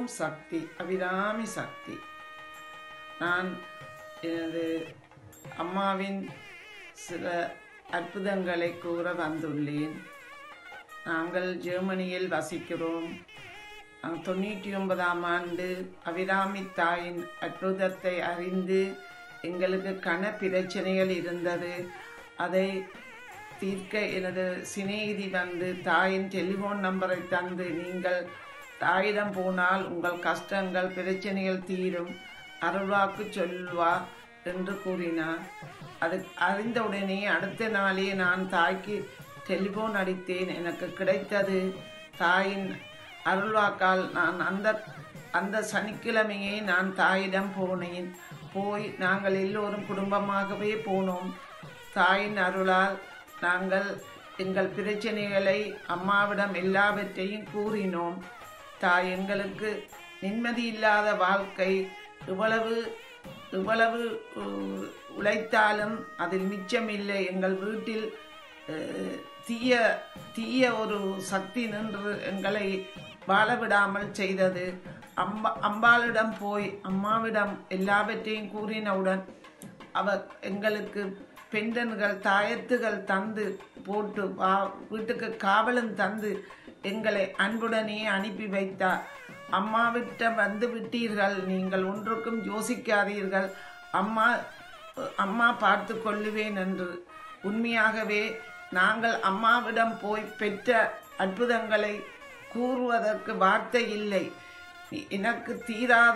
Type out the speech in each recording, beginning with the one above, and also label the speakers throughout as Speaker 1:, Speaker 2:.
Speaker 1: ஓம் சக்தி அபிராமி சக்தி நான் எனது அம்மாவின் சில அற்புதங்களை கூற வந்துள்ளேன் நாங்கள் ஜெர்மனியில் வசிக்கிறோம் நாங்கள் தொண்ணூற்றி ஒன்பதாம் ஆண்டு அபிராமி தாயின் அற்புதத்தை அறிந்து எங்களுக்கு கன பிரச்சனைகள் இருந்தது அதை தீர்க்க எனது சிநேகிதி வந்து தாயின் டெலிஃபோன் நம்பரை தந்து நீங்கள் தாயிடம் போனால் உங்கள் கஷ்டங்கள் பிரச்சனைகள் தீரும் அருள்வாக்கு சொல்வா என்று கூறினார் அது அறிந்தவுடனே அடுத்த நாளே நான் தாய்க்கு டெலிஃபோன் அடித்தேன் எனக்கு கிடைத்தது தாயின் அருள்வாக்கால் நான் அந்த அந்த சனிக்கிழமையே நான் தாயிடம் போனேன் போய் நாங்கள் எல்லோரும் குடும்பமாகவே போனோம் தாயின் அருளால் நாங்கள் எங்கள் பிரச்சனைகளை அம்மாவிடம் எல்லாவற்றையும் கூறினோம் தாய் எங்களுக்கு நிம்மதி இல்லாத வாழ்க்கை இவ்வளவு இவ்வளவு உ- உழைத்தாலும் அதில் மிச்சமில்லை எங்கள் வீட்டில் அஹ், தீய தீய ஒரு சக்தி நின்று எங்களை வாழ விடாமல் செய்தது அம்பா அம்பாளிடம் போய் அம்மாவிடம் எல்லாவற்றையும் கூறினவுடன் அவர் எங்களுக்கு பெண்டன்கள் தாயத்துகள் தந்து போட்டு வா வீட்டுக்கு காவலும் தந்து எங்களை அன்புடனே அனுப்பி வைத்தார் அம்மாவிட்ட வந்து விட்டீர்கள் நீங்கள் ஒன்றுக்கும் யோசிக்காதீர்கள் அம்மா அம்மா பார்த்து கொள்ளுவேன் என்று உண்மையாகவே நாங்கள் அம்மாவிடம் போய் பெற்ற அற்புதங்களை கூறுவதற்கு வார்த்தை இல்லை எனக்கு தீராத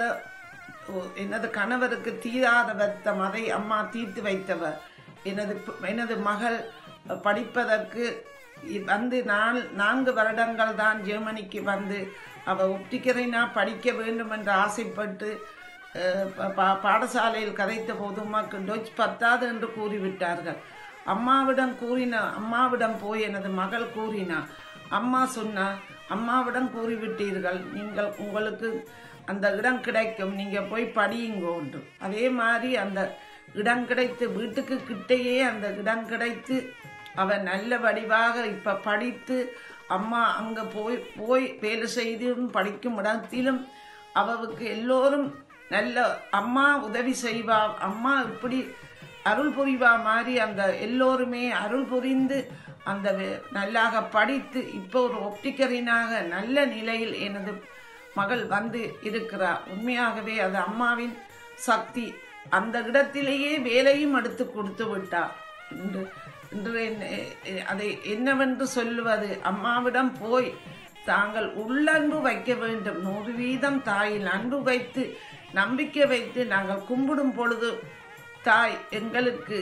Speaker 1: ஓ, எனது கணவருக்கு தீராத வருத்தம் அதை அம்மா தீர்த்து வைத்தவர் எனது ப- எனது மகள் படிப்பதற்கு இ- வந்து நான் நான்கு வருடங்கள் தான் ஜெர்மனிக்கு வந்து அவள் ஒப்டிக்கரைனா படிக்க வேண்டும் என்று ஆசைப்பட்டு அஹ், ப- பா- பாடசாலையில் கதைத்த போது உமாக்கு டொச் பத்தாது என்று கூறிவிட்டார்கள் அம்மாவிடம் கூறின அம்மாவிடம் போய் எனது மகள் கூறினா அம்மா சொன்னா அம்மாவிடம் கூறிவிட்டீர்கள் நீங்கள் உங்களுக்கு அந்த இடம் கிடைக்கும் நீங்க போய் படியுங்க ஒன்று அதே மாதிரி அந்த இடம் கிடைத்து வீட்டுக்கு கிட்டேயே அந்த இடம் கிடைத்து அவ நல்ல வடிவாக இப்ப படித்து அம்மா அங்க போய் போய் வேலை செய்தும் படிக்கும் இடத்திலும் அவளுக்கு எல்லோரும் நல்ல அம்மா உதவி செய்வா அம்மா இப்படி அருள் புரிவா மாதிரி அந்த எல்லோருமே அருள் புரிந்து அந்த வே- நல்லாக படித்து இப்போ ஒரு ஒப்டிக்கரினாக நல்ல நிலையில் எனது மகள் வந்து இருக்கிறார் உண்மையாகவே அது அம்மாவின் சக்தி அந்த இடத்திலேயே வேலையும் எடுத்து கொடுத்து விட்டார் இன்று இன்று என்ன- அதை என்னவென்று சொல்லுவது அம்மாவிடம் போய் தாங்கள் உள்ளன்பு வைக்க வேண்டும் நூறு வீதம் தாயில் அன்பு வைத்து நம்பிக்கை வைத்து நாங்கள் கும்பிடும் பொழுது தாய் எங்களுக்கு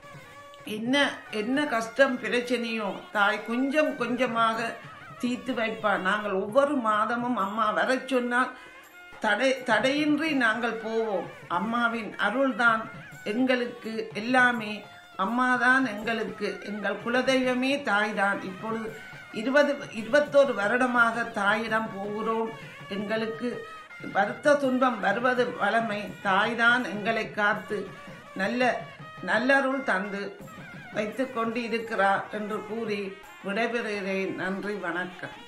Speaker 1: என்ன என்ன கஷ்டம் பிரச்சனையோ தாய் கொஞ்சம் கொஞ்சமாக தீர்த்து வைப்பார் நாங்கள் ஒவ்வொரு மாதமும் அம்மா வர சொன்னால் தடை தடையின்றி நாங்கள் போவோம் அம்மாவின் அருள்தான் எங்களுக்கு எல்லாமே அம்மாதான் எங்களுக்கு எங்கள் குலதெய்வமே தாய்தான் இப்பொழுது இருபது இருபத்தோரு வருடமாக தாயிடம் போகிறோம் எங்களுக்கு வருத்த துன்பம் வருவது வளமை தாய்தான் எங்களை காத்து நல்ல நல்லருள் தந்து வைத்துக் கொண்டு இருக்கிறார் என்று கூறி விடைபெறுகிறேன் நன்றி வணக்கம்